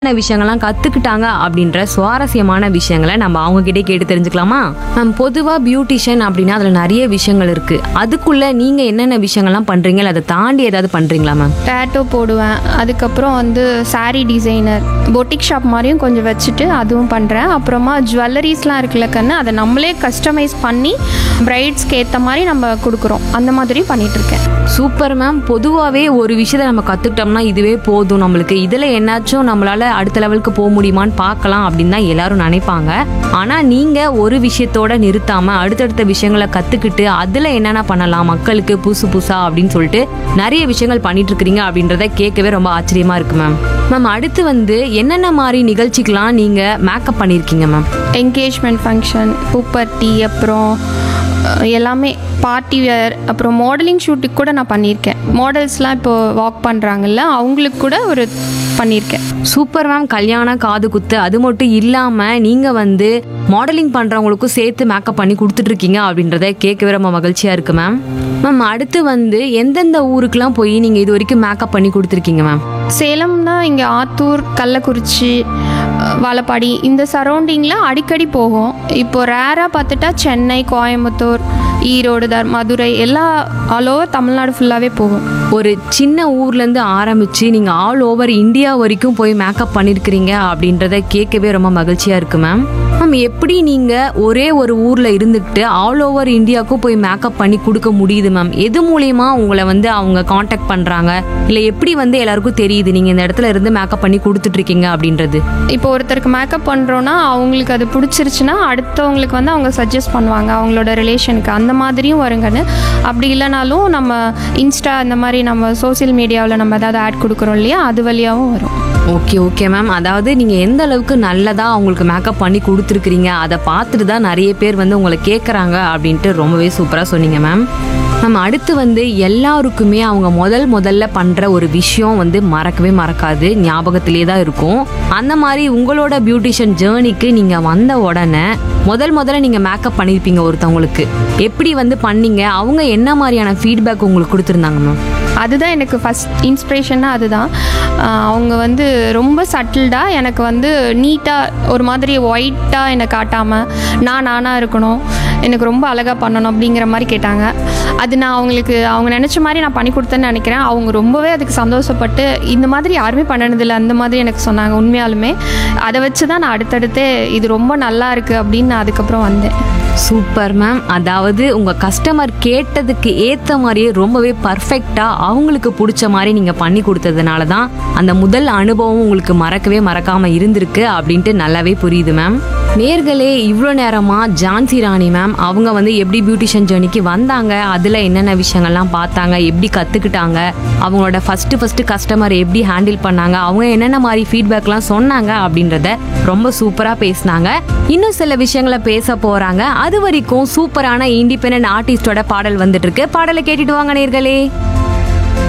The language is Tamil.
என்ன விஷயங்கள்லாம் கத்துக்கிட்டாங்க அப்படின்ற சுவாரஸ்யமான விஷயங்களை நம்ம அவங்க கிட்டே கேட்டு தெரிஞ்சுக்கலாமா மேம் பொதுவா பியூட்டிஷியன் அப்படின்னா அதுல நிறைய விஷயங்கள் இருக்கு அதுக்குள்ள நீங்க என்னென்ன விஷயங்கள்லாம் பண்றீங்க இல்ல அதை தாண்டி ஏதாவது பண்றீங்களா மேம் டேட்டோ போடுவேன் அதுக்கப்புறம் வந்து saree டிசைனர் பொட்டிக் ஷாப் மாதிரியும் கொஞ்சம் வச்சுட்டு அதுவும் பண்ணுறேன் அப்புறமா ஜுவல்லரிஸ்லாம் இருக்குல்ல கண்ணு அதை நம்மளே கஸ்டமைஸ் பண்ணி பிரைட்ஸ்க்கு ஏற்ற மாதிரி நம்ம கொடுக்குறோம் அந்த மாதிரி பண்ணிகிட்ருக்கேன் சூப்பர் மேம் பொதுவாகவே ஒரு விஷயத்தை நம்ம கற்றுக்கிட்டோம்னா இதுவே போதும் நம்மளுக்கு இதில் என்னாச்சும் நம்மளால அடுத்த லெவலுக்கு போக முடியுமான்னு பார்க்கலாம் அப்படின்னு தான் எல்லாரும் நினைப்பாங்க ஆனால் நீங்கள் ஒரு விஷயத்தோட நிறுத்தாமல் அடுத்தடுத்த விஷயங்களை கற்றுக்கிட்டு அதில் என்னென்ன பண்ணலாம் மக்களுக்கு புதுசு புதுசாக அப்படின்னு சொல்லிட்டு நிறைய விஷயங்கள் பண்ணிட்டு இருக்கிறீங்க அப்படின்றத கேட்கவே ரொம்ப ஆச்சரியமாக இருக்கு மேம் மேம் அடுத்து வந்து என்னென்ன மாதிரி நிகழ்ச்சிக்கெலாம் நீங்கள் மேக்கப் பண்ணியிருக்கீங்க மேம் என்கேஜ்மெண்ட் ஃபங்க்ஷன் பூப்பர்ட்டி அப்புறம் அஹ், எல்லாமே பார்ட்டி வேர் அப்புறம் மாடலிங் ஷூட்டுக்கு கூட நான் பண்ணியிருக்கேன் மாடல்ஸ்லாம் இப்போ வாக் பண்ணுறாங்கல்ல அவங்களுக்கு கூட ஒரு பண்ணியிருக்கேன் சூப்பர் மேம் கல்யாணம் காது குத்து அது மட்டும் இல்லாமல் நீங்கள் வந்து மாடலிங் பண்ணுறவங்களுக்கும் சேர்த்து மேக்கப் பண்ணி கொடுத்துட்ருக்கீங்க அப்படின்றத கேட்கவே ரொம்ப மகிழ்ச்சியாக இருக்குது மேம் மேம் அடுத்து வந்து எந்தெந்த ஊருக்குலாம் போய் நீங்கள் இது வரைக்கும் மேக்கப் பண்ணி கொடுத்துருக்கீங்க மேம் சேலம்னா இங்கே ஆத்தூர் கள்ளக்குறிச்சி அஹ், வாழப்பாடி இந்த சரௌண்டிங்கில் அடிக்கடி போகும் இப்போ ரேராக பார்த்துட்டா சென்னை கோயம்புத்தூர் ஈரோடு தர் மதுரை எல்லா ஆல் ஓவர் தமிழ்நாடு ஃபுல்லாகவே போகும் ஒரு சின்ன ஊர்லேருந்து ஆரம்பித்து நீங்கள் ஆல் ஓவர் இந்தியா வரைக்கும் போய் மேக்கப் பண்ணியிருக்கிறீங்க அப்படின்றத கேட்கவே ரொம்ப மகிழ்ச்சியாக இருக்குது மேம் மேம் எப்படி நீங்கள் ஒரே ஒரு ஊரில் இருந்துக்கிட்டு ஆல் ஓவர் இந்தியாவுக்கும் போய் மேக்கப் பண்ணி கொடுக்க முடியுது மேம் எது மூலியமா உங்களை வந்து அவங்க காண்டாக்ட் பண்ணுறாங்க இல்லை எப்படி வந்து எல்லாருக்கும் தெரியுது நீங்கள் இந்த இடத்துல இருந்து மேக்கப் பண்ணி கொடுத்துட்ருக்கீங்க அப்படின்றது இப்போ ஒருத்தருக்கு மேக்கப் பண்ணுறோன்னா அவங்களுக்கு அது பிடிச்சிருச்சுன்னா அடுத்தவங்களுக்கு வந்து அவங்க சஜஸ்ட் பண்ணுவாங்க அவங்களோட ரிலேஷனுக்கு அந்த மாதிரியும் வருங்கன்னு அப்படி இல்லைனாலும் நம்ம இன்ஸ்டா இந்த மாதிரி நம்ம சோஷியல் மீடியாவில் நம்ம ஏதாவது ஆட் கொடுக்குறோம் இல்லையா அது வழியாகவும் வரும் ஓகே ஓகே மேம் அதாவது நீங்கள் எந்த அளவுக்கு நல்லதாக அவங்களுக்கு மேக்கப் பண்ணி கொடுத்துருக்குறீங்க அதை பார்த்துட்டு தான் நிறைய பேர் வந்து உங்களை கேட்குறாங்க அப்படின்ட்டு ரொம்பவே சூப்பராக சொன்னீங்க மேம் மேம் அடுத்து வந்து எல்லாருக்குமே அவங்க முதல் முதல்ல பண்ணுற ஒரு விஷயம் வந்து மறக்கவே மறக்காது ஞாபகத்திலே தான் இருக்கும் அந்த மாதிரி உங்களோட பியூட்டிஷியன் ஜேர்னிக்கு நீங்கள் வந்த உடனே முதல் முதல்ல நீங்கள் மேக்கப் பண்ணியிருப்பீங்க ஒருத்தவங்களுக்கு எப்படி வந்து பண்ணீங்க அவங்க என்ன மாதிரியான ஃபீட்பேக் உங்களுக்கு கொடுத்துருந்தாங்க மேம் அதுதான் எனக்கு ஃபஸ்ட் இன்ஸ்பிரேஷனாக அதுதான் ஆஹ் அவங்க வந்து ரொம்ப சட்டில்டாக எனக்கு வந்து நீட்டாக ஒரு மாதிரி ஒயிட்டாக என்னை காட்டாமல் நான் நானாக இருக்கணும் எனக்கு ரொம்ப அழகாக பண்ணணும் அப்படிங்கிற மாதிரி கேட்டாங்க அது நான் அவங்களுக்கு அவங்க நினச்ச மாதிரி நான் பண்ணி கொடுத்தேன்னு நினைக்கிறேன் அவங்க ரொம்பவே அதுக்கு சந்தோஷப்பட்டு இந்த மாதிரி யாருமே பண்ணனதில்லை அந்த மாதிரி எனக்கு சொன்னாங்க உண்மையாலுமே அதை வச்சு தான் நான் அடுத்தடுத்து இது ரொம்ப நல்லா இருக்குது அப்படின்னு நான் அதுக்கப்புறம் வந்தேன் சூப்பர் மேம் அதாவது உங்க கஸ்டமர் கேட்டதுக்கு ஏத்த மாதிரியே ரொம்பவே பர்ஃபெக்டா அவங்களுக்கு பிடிச்ச மாதிரி நீங்க பண்ணி கொடுத்ததுனால தான் அந்த முதல் அனுபவம் உங்களுக்கு மறக்கவே மறக்காம இருந்திருக்கு அப்படின்ட்டு நல்லாவே புரியுது மேம் நேர்களே இவ்வளோ நேரமா ஜான்சி ராணி மேம் அவங்க வந்து எப்படி பியூட்டிஷியன் ஜேர்னிக்கு வந்தாங்க அதில் என்னென்ன விஷயங்கள்லாம் பார்த்தாங்க எப்படி கற்றுக்கிட்டாங்க அவங்களோட ஃபஸ்ட்டு ஃபஸ்ட்டு கஸ்டமர் எப்படி ஹேண்டில் பண்ணாங்க அவங்க என்னென்ன மாதிரி ஃபீட்பேக்லாம் சொன்னாங்க அப்படின்றத ரொம்ப சூப்பராக பேசினாங்க இன்னும் சில விஷயங்களை பேச போகிறாங்க அது வரைக்கும் சூப்பரான இண்டிபெண்ட் ஆர்டிஸ்டோட பாடல் வந்துட்டு இருக்கு பாடலை கேட்டுட்டு வாங்க நேர்களே